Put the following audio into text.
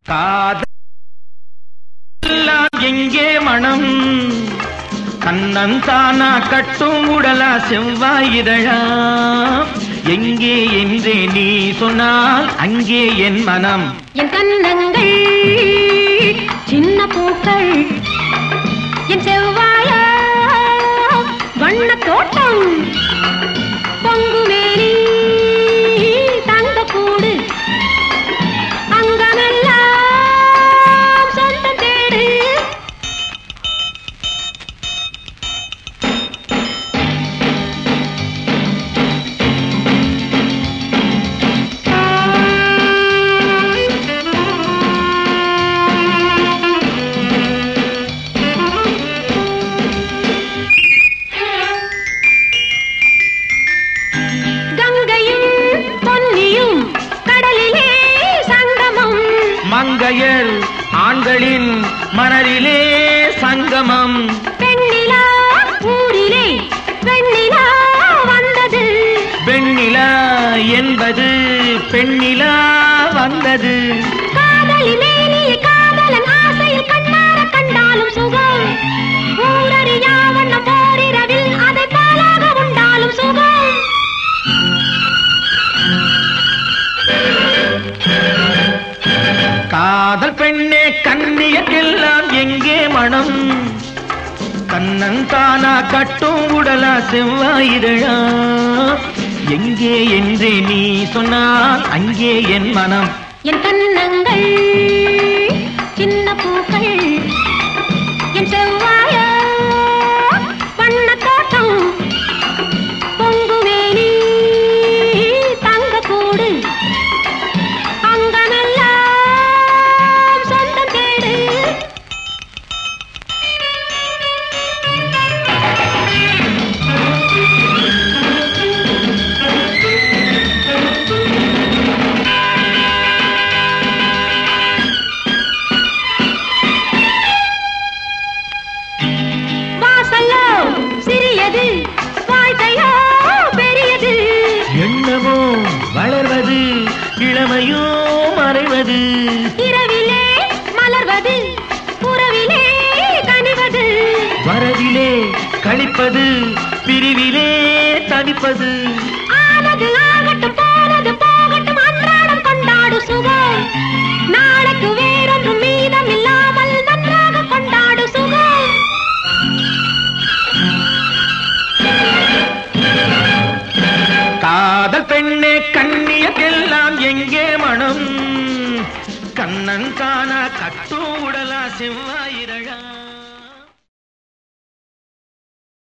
காதல் எல்லாம் எங்கே மனம் கண்ணன் தானா கட்டும் உடலா செவ்வாய் இதழா எங்கே என்றே நீ சொன்னால் அங்கே என் மனம் என் கண்ணங்கள் சின்ன பூக்கள் என் செவ்வாய வண்ண தோட்டம் பொங்குமேனி தங்க கூடு அங்கமெல்லாம் சொந்தம் தேடு கங்கையும் பொன்னியும் கடலிலே சங்கமம் மங்கையர் ஆண்களின் மணலிலே சங்கமம் பெண்ணிலா ஊரிலே வெண்ணிலா வந்தது வெண்ணிலா என்பது பெண்ணிலா வந்தது காதலி மேனியை காதலன் ஆசையில் கண்ணார கண்டாலும் சுகம் ஊரறியா வண்ண போரிரவில் அதை பாலாக உண்டாலும் சுகம் காதல் பெண்ணே கண்ணியக்கெல்லாம் எங்கே மனம் கண்ணன் தானா கட்டும் உடலா செவ்வாயிதழா எங்கே என்றே நீ சொன்னால் அங்கே என் மனம் என் கண்ணங்கள் சின்ன பூக்கள் என் செவ்வாய வண்ண தோட்டம் பொங்குமேனி தங்க கூடு அங்கமெல்லாம் சொந்தம் தேடு வாசல்லோ சிறியது வாழ்க்கையோ பெரியது எண்ணமோ வளர்வது இளமையோ மறைவது இரவிலே மலர்வது புறவிலே கனிவது வரவிலே கழிப்பது பிரிவிலே தவிப்பது ஆனது ஆகட்டும் போனது போகட்டும் அன்றாடம் கொண்டாடு சுகம் நாளைக்கு வேறொன்றும் மீதம் இல்லாமல் நன்றாக கொண்டாடு சுகம் காதல் பெண்ணே கண்ணியக்கெல்லாம் எங்கே மனம் கண்ணன் காணா கட்டும் உடலா செவ்வாயிரழா